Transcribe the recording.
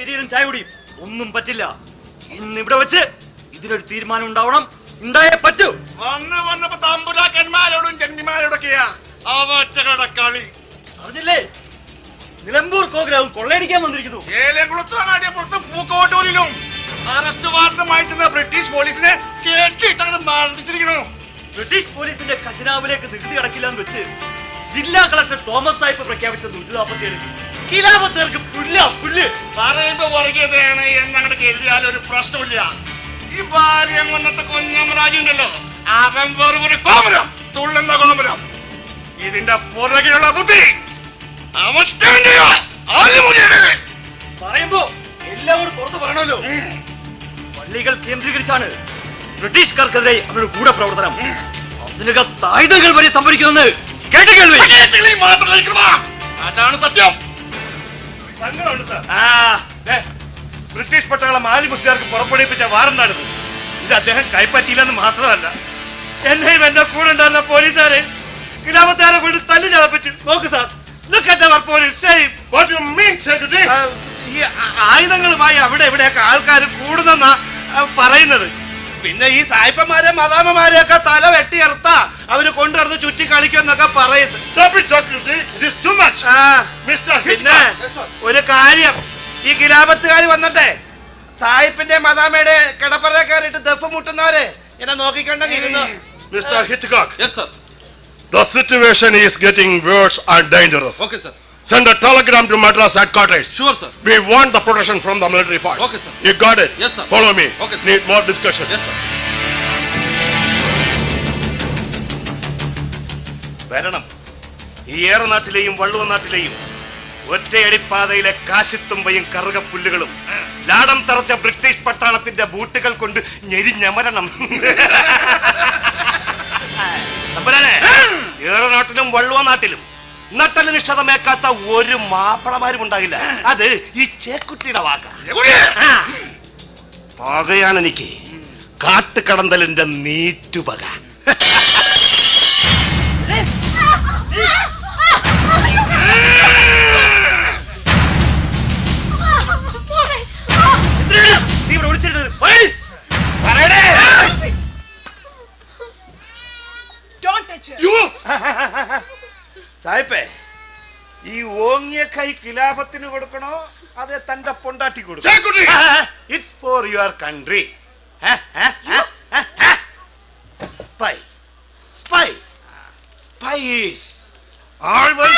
കഫറ്റീരിയയിലും ചായ കുടിയും ഒന്നും പറ്റില്ല ഇന്ന് ഇവിടെ വെച്ച് ഇതിനൊരു തീരുമാനം ഉണ്ടാവണം ഉണ്ടായേ പറ്റൂ വന്ന് വന്നപ്പോ തമ്പുരാക്കന്മാരോടും ജന്മിമാരോടൊക്കെയാ അവറ്റകളുടെ കളി അറിഞ്ഞില്ലേ നിലമ്പൂർ കോഗ്രാവും കൊള്ളയടിക്കാൻ വന്നിരിക്കുന്നു ഏലംകുളത്താണാടിയ പുറത്ത് പൂക്കോട്ടൂരിലും അറസ്റ്റ് വാറന്റുമായിട്ടുള്ള ബ്രിട്ടീഷ് പോലീസിനെ കേട്ടിട്ടാണ് മർദ്ദിച്ചിരിക്കണു ബ്രിട്ടീഷ് പോലീസിന്റെ ഖജനാവിലേക്ക് നികുതി അടക്കില്ലെന്ന് വെച്ച് ജില്ലാ കളക്ടർ തോമസ് സാഹിബ് പ്രഖ്യാപിച്ച നൂറ്റി നാൽപ്പത്തിയേഴ് കിലാപത്തേർക്ക് പുല്ല പുല്ല് പറയുമ്പോ വർഗീയതയാണ് എന്നങ്ങോട്ട് കരുതിയാൽ ഒരു പ്രശ്നമില്ല ഈ ഭാര്യ വന്നത്തെ കുഞ്ഞമ്മരാജ് ഉണ്ടല്ലോ അവൻ വെറും ഒരു കോമരം തുള്ളുന്ന കോമരം ഇതിന്റെ പുറകിലുള്ള ബുദ്ധി അവൻ പറയുമ്പോ എല്ലാവരും പുറത്ത് പറയണമല്ലോ പള്ളികൾ കേന്ദ്രീകരിച്ചാണ് ബ്രിട്ടീഷുകാർക്കെതിരെ അവരുടെ കൂടെ പ്രവർത്തനം അതിനക ആയുധങ്ങൾ വരെ സംഭരിക്കുമെന്ന് കേട്ട കേൾവി മാത്രം അതാണ് സത്യം സങ്കടമുണ്ട് സാർ ആ ദേ, ബ്രിട്ടീഷ് പട്ടാളം ആലി മുസ്ലിയാർക്ക് പുറപ്പെടുവിപ്പിച്ച വാറണ്ടാണിത് ഇത് അദ്ദേഹം കൈപ്പറ്റിയില്ലെന്ന് മാത്രമല്ല എന്നെയും എന്റെ കൂടെ ഉണ്ടായിരുന്ന പോലീസുകാരെ കിലാപത്താരെ വീട് തല്ലി ചതപ്പിച്ചു നോക്ക് sir look at our police shame what you mean secretary ഈ ആ- ആയുധങ്ങളുമായി അവിടെ ഇവിടെയൊക്കെ ആൾക്കാർ കൂടുന്നെന്നാ ആ, പറയുന്നത് പിന്നെ ഈ സായിപ്പന്മാരെ മദാമമാരെ ഒക്കെ തല വെട്ടിയെറുത്ത അവര് കൊണ്ടുവന്ന് ചുറ്റി കളിക്കുന്നൊക്കെ പറയുന്നു ആ, പിന്നെ ഒരു കാര്യം ഈ കിലാപത്തുകാർ വന്നിട്ടെ സായിപ്പിന്റെ മദാമയുടെ കിടപ്പറ കയറിയിട്ട് ദഫ് മുട്ടുന്നവരെ എന്നെ നോക്കിക്കണ്ടെങ്കിൽ ഇരുന്നു Mr. Hitchcock, Yes, sir. the situation is getting worse and dangerous. Okay, sir. Send a telegram to Madras headquarters. Sure, sir. We want the protection from the military force. Okay, sir. You got it? Yes, sir. Follow me. Okay, sir. Need more discussion. Yes, sir. വരണം ഈ ഏറനാട്ടിലെയും വള്ളുവനാട്ടിലെയും ഒറ്റയടിപ്പാതയിലെ കാശിത്തുമ്പയും കറുകപ്പുല്ലുകളും ലാടം തറച്ച British പട്ടാളത്തിന്റെ ബൂട്ടുകൾ കൊണ്ട് ഞെരിഞ്ഞമരണം തമ്പുരാനെ, ഏറനാട്ടിലും വള്ളുവനാട്ടിലും നട്ടല് നിഷ്ഠതമേക്കാത്ത ഒരു മാപ്പിളമാരും ഉണ്ടാകില്ല അത് ഈ ചേക്കുട്ടിയുടെ വാക്ക പകയാണ് എനിക്ക് കാട്ടുകടന്തലിന്റെ നീറ്റുപക എന്തിനാണ് നീ ഇവിടെ വിളിച്ചിരുന്നത് പറയ്. പറയണേ. സായിപ്പേ ഈ ഓങ്ങിയ കൈ കിലാപത്തിന് കൊടുക്കണോ അതെ തന്റെ പൊണ്ടാട്ടി ചേക്കുട്ടി! കൊടുക്കണോ it's for your country spy spy spy is always